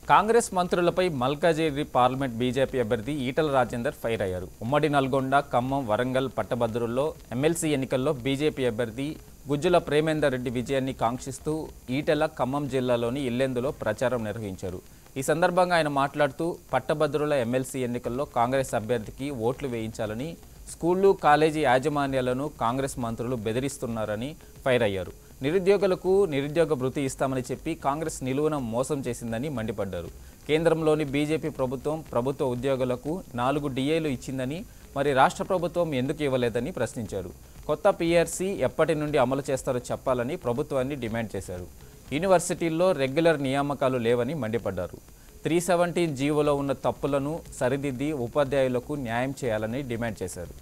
కాంగ్రెస్ మంత్రులపై Malkajgiri parliament BJP అభ్యర్థి Etela Rajender fire అయ్యారు ఉమ్మడి నల్గొండ ఖమ్మం వరంగల్ పట్టభద్రుల్లో ఎమ్మెల్సీ ఎన్నికల్లో బీజేపీ అభ్యర్థి గుజ్జుల ప్రేమేందర్ రెడ్డి విజయాన్ని కాంక్షిస్తూ ఈటెల ఖమ్మం జిల్లాలోని ఇల్లెందులో ప్రచారం నిర్వహించారు ఈ సందర్భంగా ఆయన మాట్లాడుతూ పట్టభద్రుల ఎమ్మెల్సీ ఎన్నికల్లో కాంగ్రెస్ అభ్యర్థికి ఓట్లు వేయించాలని స్కూళ్లు కాలేజీ యాజమాన్యాలను కాంగ్రెస్ మంత్రులు బెదిరిస్తున్నారని ఫైర్ అయ్యారు నిరుద్యోగులకు నిరుద్యోగ భృతి ఇస్తామని చెప్పి కాంగ్రెస్ నిలువున మోసం చేసిందని మండిపడ్డారు కేంద్రంలోని బీజేపీ ప్రభుత్వం ప్రభుత్వ ఉద్యోగులకు నాలుగు డిఏలు ఇచ్చిందని మరి రాష్ట్ర ప్రభుత్వం ఎందుకు ఇవ్వలేదని ప్రశ్నించారు కొత్త పీఆర్సీ ఎప్పటి నుండి అమలు చేస్తారో చెప్పాలని ప్రభుత్వాన్ని డిమాండ్ చేశారు యూనివర్సిటీల్లో రెగ్యులర్ నియామకాలు లేవని మండిపడ్డారు త్రీ సెవెంటీన్ జీవోలో ఉన్న తప్పులను సరిదిద్ది ఉపాధ్యాయులకు న్యాయం చేయాలని డిమాండ్ చేశారు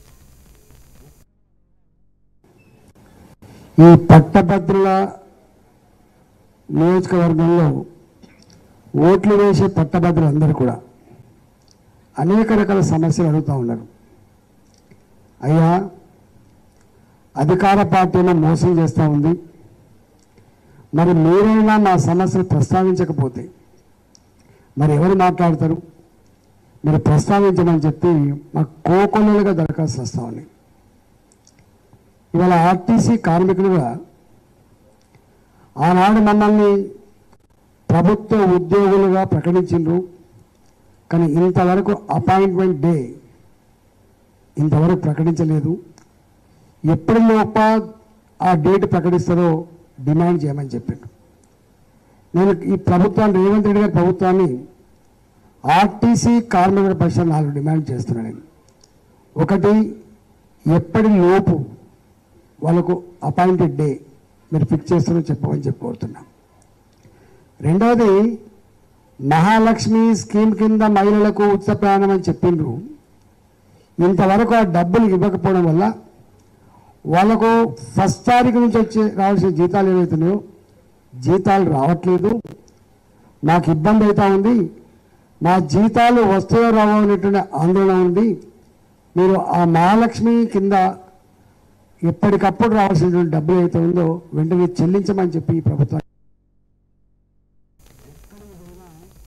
ఈ పట్టభద్రుల నియోజకవర్గంలో ఓట్లు వేసే పట్టభద్రులందరూ కూడా అనేక రకాల సమస్యలు అడుగుతూ ఉన్నారు అయ్యా అధికార పార్టీని మోసం చేస్తూ ఉంది మరి మీరైనా మా సమస్యలు ప్రస్తావించకపోతే మరి ఎవరు మాట్లాడతారు మీరు ప్రస్తావించమని చెప్పి మాకు కోకొల్లలుగా దరఖాస్తు వస్తూ ఉన్నాయి ఇవాళ ఆర్టీసీ కార్మికులుగా ఆనాడు మమ్మల్ని ప్రభుత్వ ఉద్యోగులుగా ప్రకటించిండ్రు కానీ ఇంతవరకు అపాయింట్మెంట్ డే ఇంతవరకు ప్రకటించలేదు ఎప్పటి లోప ఆ డేట్ ప్రకటిస్తారో డిమాండ్ చేయమని చెప్పిండు నేను ఈ ప్రభుత్వాన్ని రేవంత్ రెడ్డి గారి ప్రభుత్వాన్ని ఆర్టీసీ కార్మికుల పక్షాన్ని నాలుగు డిమాండ్ చేస్తున్నాను నేను ఒకటి ఎప్పటి లోపు వాళ్ళకు అపాయింటెడ్ డే మీరు ఫిక్స్ చేస్తారో చెప్పమని చెప్పి కోరుతున్నాం రెండవది మహాలక్ష్మి స్కీమ్ కింద మహిళలకు ఉచిత ప్రయాణం అని చెప్పిండ్రు ఇంతవరకు ఆ డబ్బులు ఇవ్వకపోవడం వల్ల వాళ్ళకు ఫస్ట్ తారీఖు నుంచి వచ్చే రావాల్సిన జీతాలు ఏవైతున్నాయో జీతాలు రావట్లేదు నాకు ఇబ్బంది అవుతా ఉంది నా జీతాలు వస్తాయో రావో అనేటువంటి ఆందోళన ఉంది మీరు ఆ మహాలక్ష్మి కింద ఎప్పటికప్పుడు రావాల్సినటువంటి డబ్బులు అయితే ఉందో వెంటనే చెల్లించమని చెప్పి ఈ ప్రభుత్వం